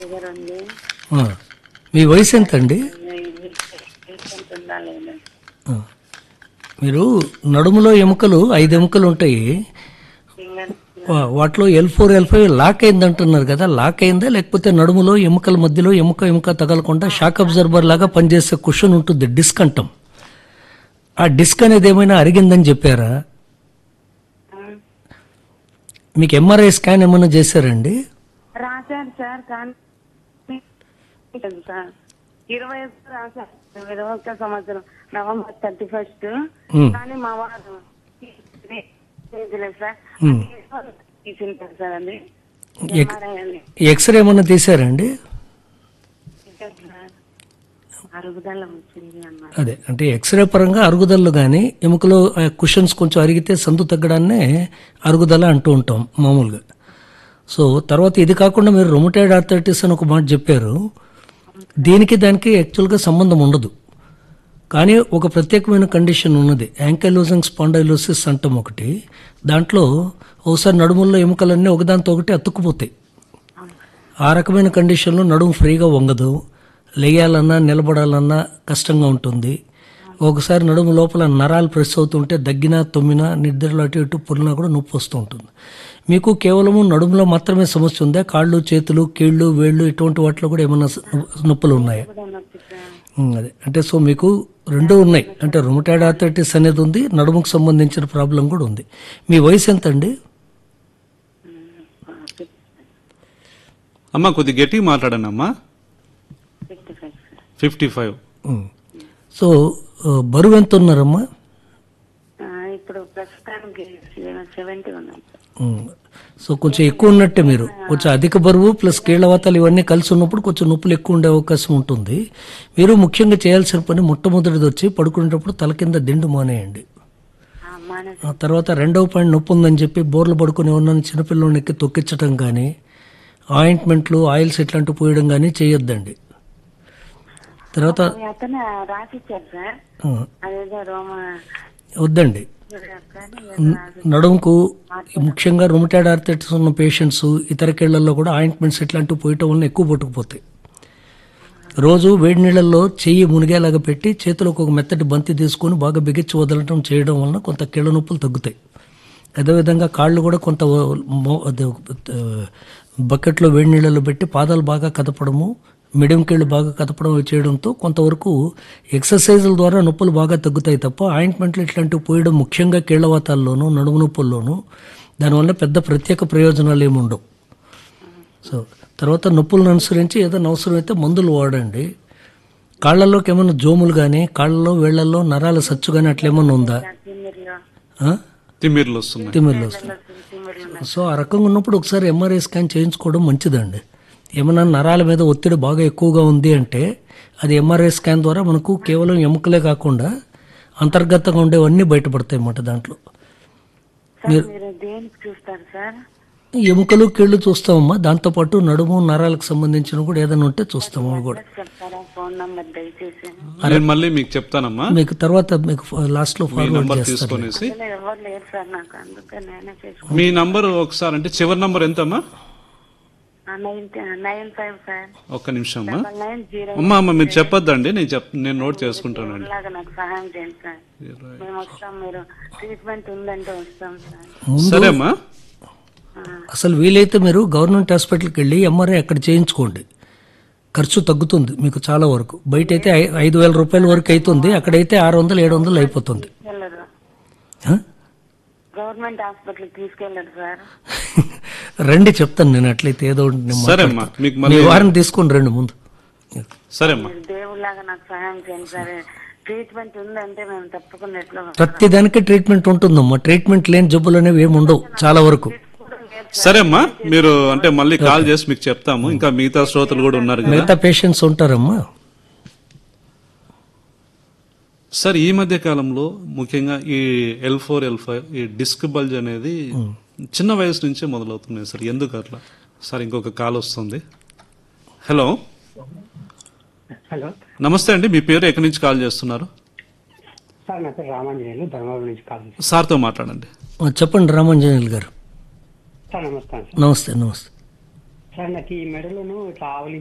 Sugar ఉంది ఆ. మీ వయసు ఎంత అండి పేషెంట్ ఉందా లేదా ఆ. మీరు నడుములో ఎముకలు ఐదు ఎముకలు ఉంటాయి ఫింగర్ వా- వాటిలో L four L five lock అయింది అంటున్నారు కదా లాక్ అయిందా లేకపోతే నడుములో ఎముకల మధ్యలో ఎముక ఎముక తగలకుండా షాక్ అబ్జర్బర్ లాగా పనిచేసే కుషన్ ఉంటుంది డిస్క్ అంటాం ఆ డిస్క్ అనేది ఏమైనా అరిగిందని చెప్పారా మీకు ఎంఆర్ఐ స్కాన్ ఏమైనా చేశారండి రాశారు సార్ కానీ లేదు సార్ ఇరవై ఒక్క రాశారు ఇరవై ఒక్క సంవత్సరం నవంబర్ థర్టీ ఫస్ట్ ఉమ్, కానీ మా వారు లేదు సార్ ఉమ్. తీసుంటారు సార్ అది ఎక్- MRI అని. ఎక్స్రే ఏమైనా తీశారండి సార్, అరుగుదల వచ్చింది అన్నారు అదే అంటే ఎక్స్రే పరంగా అరుగుదలలు కానీ ఎముకలో కుషన్స్ కొంచెం అరిగితే సందు తగ్గడాన్నే అరుగుదల అంటూ ఉంటాం మామూలుగా సో తర్వాత ఇది కాకుండా మీరు రొమటైడ్ ఆర్థరైటిస్ అని ఒక మాట చెప్పారు దీనికి దానికి యాక్చువల్గా సంబంధం ఉండదు కానీ ఒక ప్రత్యేకమైన కండిషన్ ఉన్నది యాంకైలోజింగ్ స్పాండైలోసిస్ అంటాం ఒకటి దాంట్లో ఒకసారి నడుముల్లో ఎముకలన్నీ ఒకదాంతో ఒకటి అతుక్కుపోతాయి ఆ రకమైన కండిషన్లో నడుము ఫ్రీగా వంగదు లేయాలన్నా నిలబడాలన్నా కష్టంగా ఉంటుంది ఒకసారి నడుము లోపల నరాలు ప్రెస్ అవుతుంటే దగ్గినా తొమ్మినా నిద్రలో అటు ఇటు పురినా కూడా నొప్పి వస్తూ ఉంటుంది మీకు కేవలము నడుములో మాత్రమే సమస్య ఉందా కాళ్ళు చేతులు కీళ్ళు వేళ్ళు ఇటువంటి వాటిలో కూడా ఏమైనా స- నొప్పులు ఉన్నాయా కూడా నొప్పి సార్ ఉమ్, అదే అంటే సో మీకు రెండు ఉన్నాయి అంటే రుమటైడ్ ఆర్థరైటిస్ అనేది ఉంది నడుముకు సంబంధించిన ప్రాబ్లం కూడా ఉంది మీ వయసు ఎంత అండి అమ్మా కొద్ది గట్టిగా మాట్లాడండి అమ్మా fifty five sir fifty five um. So ఆ, బరువు ఎంత ఉన్నారమ్మా ఆ, ఇప్పుడు ప్రస్తుతానికి సెవెంటీ ఉన్నాయి సార్. ఉమ్. సో కొంచెం ఎక్కువ ఉన్నట్టే మీరు కొంచెం అధిక బరువు ప్లస్ కీళ్ళవాతాలు ఇవన్నీ కలిసి ఉన్నప్పుడు కొంచెం నొప్పులు ఎక్కువ ఉండే అవకాశం ఉంటుంది మీరు ముఖ్యంగా చేయాల్సిన పని మొట్టమొదటిది వచ్చి పడుకునేటప్పుడు తల కింద దిండు మానేయండి ఆ, మానేసి ఆ తర్వాత రెండవ పాయింట్ నొప్పి ఉందని చెప్పి బోర్లు పడుకుని ఉన్న చిన్నపిల్లల్ని ఎక్కి తొక్కించడం కానీ ఆయింట్మెంట్లు ఆయిల్స్ ఇట్లాంటివి పోయడం కానీ చేయొద్దండి తర్వాత మీ అతను రాసిచ్చారు సార్ ఆ, అదేదో రోమ వద్దండి కానీ నడుముకు ముఖ్యంగా రొమటైడ్ ఆర్థరైటిస్ ఉన్న పేషెంట్స్ ఇతర కీళ్లలో కూడా ఆయింట్మెంట్స్ ఇట్లాంటివి పోయటం వల్ల ఎక్కువ పట్టుకుపోతాయి రోజు వేడి నీళ్ళల్లో చెయ్యి మునిగేలాగా పెట్టి చేతిలోకి ఒక మెత్తటి బంతి తీసుకొని బాగా బిగించి వదలటం చేయడం వలన కొంత కీళ్ళ నొప్పులు తగ్గుతాయి అదేవిధంగా కాళ్ళు కూడా కొంత మో- అదే, ఆ, బకెట్లో వేడి నీళ్ళలో పెట్టి పాదాలు బాగా కదపడము మిడియం కీళ్ళు బాగా కదపడం చేయడంతో కొంతవరకు ఎక్సర్సైజుల ద్వారా నొప్పులు బాగా తగ్గుతాయి తప్ప ఆయింట్మెంట్లు ఇట్లాంటివి పోయడం ముఖ్యంగా కీళ్ళవాతాల్లోనూ నడుము నొప్పుల్లోనూ దానివల్ల పెద్ద ప్రత్యేక ప్రయోజనాలు ఏమి ఉండవు సో తర్వాత నొప్పులను అనుసరించి ఏదైనా అవసరమైతే మందులు వాడండి కాళ్ళల్లోకి ఏమైనా జోములు కానీ కాళ్ళలో వేళ్లలో నరాల సచ్చు కానీ అట్లా ఏమన్నా ఉందా తిమ్మిరిలో ఆ? తిమ్మిర్లు వస్తున్నాయి తిమ్మిర్లు వస్తుంది తిమ్మిరిలో సో ఆ రకంగా ఉన్నప్పుడు ఒకసారి ఎంఆర్ఐ స్కాన్ చేయించుకోవడం మంచిదండి ఏమైనా నరాల మీద ఒత్తిడి బాగా ఎక్కువగా ఉంది అంటే అది ఎంఆర్ఐ స్కాన్ ద్వారా మనకు కేవలం ఎముకలే కాకుండా అంతర్గతంగా ఉండేవన్నీ బయటపడతాయి అన్నమాట దాంట్లో సార్ మీరు దేనికి చూస్తారు సార్ ఎముకలు కీళ్ళు చూస్తామమ్మా దాంతోపాటు నడుము నరాలకు సంబంధించిన కూడా ఏదైనా ఉంటే చూస్తాము అవి కూడా చెప్తారా ఫోన్ నంబర్ దయచేసి నేను మళ్ళీ మీకు చెప్తానమ్మా మీకు తర్వాత మీకు లాస్ట్లో మీ ఫార్వర్డ్ నంబర్ చేస్తాను తీసుకొనేసి అసలు ఎవరు లేరు సార్ నాకు అందుకే నేనే చేసుకుంటాను మీ నంబర్ ఒకసారి అంటే చివరి నంబర్ ఎంతమ్మా నైన్ నైన్ ఫైవ్ సార్ ఒక్క నిమిషం అమ్మా డబల్ నైన్ జీరో అమ్మా అమ్మ మీరు చెప్పొద్దండి నేను చెప్ నేను నోట్ చేసుకుంటానండి లాగా నాకు సహాయం చేయండి సార్ మేము వస్తాం మీరు ట్రీట్మెంట్ ఉందంటే వస్తాం సార్ సరే అమ్మా అసలు వీలైతే మీరు గవర్నమెంట్ హాస్పిటల్కి వెళ్ళి ఎంఆర్ఐ అక్కడ చేయించుకోండి ఖర్చు తగ్గుతుంది మీకు చాలా వరకు బయట అయితే ఐ- ఐదు వేల రూపాయల వరకు అవుతుంది అక్కడైతే ఆరు వందలు ఏడు వందలు అయిపోతుంది తీసుకెళ్ళరు ఆ? గవర్నమెంట్ హాస్పిటల్కి తీసుకెళ్ళరు సార్ రండి చెప్తాను నేను అట్లయితే ఏదో ఒకటి నేను సరే అమ్మా మాట్లాడతాను. మీకు మీ మళ్ళీ వారిని తీసుకొని రండి ముందు సరే అమ్మా మీరు దేవుళ్ళలాగా నాకు సహాయం చేయండి సార్ ట్రీట్మెంట్ ఉందంటే మేము తప్పకుండా ఎట్లా ప్రతి దానికి ట్రీట్మెంట్ ఉంటుందమ్మా ట్రీట్మెంట్ లేని జబ్బులు అనేవి ఏమి ఉండవు చాలా వరకు సరే అమ్మా మీరు అంటే మళ్ళీ కాల్ చేసి మీకు చెప్తాము ఇంకా మిగతా శ్రోతలు కూడా ఉన్నారు కదా మిగతా పేషెంట్స్ ఉంటారమ్మా సార్ ఈ మధ్య కాలంలో ముఖ్యంగా ఈ ఎల్ ఫోర్ ఎల్ ఫైవ్ ఈ డిస్క్ బల్జ్ అనేది చిన్న వయసు నుంచే మొదలవుతున్నాయి సార్ ఎందుకు అట్లా సార్ ఇంకొక కాల్ వస్తుంది హలో హలో నమస్తే అండి మీ పేరు ఎక్కడి నుంచి కాల్ చేస్తున్నారు సార్ నా పేరు రామాంజనేయులు ధర్మవరం నుంచి కాల్ చేశాను సార్తో మాట్లాడండి ఆ, చెప్పండి రామాంజనేయులు గారు సార్ నమస్కారం సార్ నమస్తే నమస్తే సార్ నాకు ఈ మెడలోను ఇట్లా ఆవలి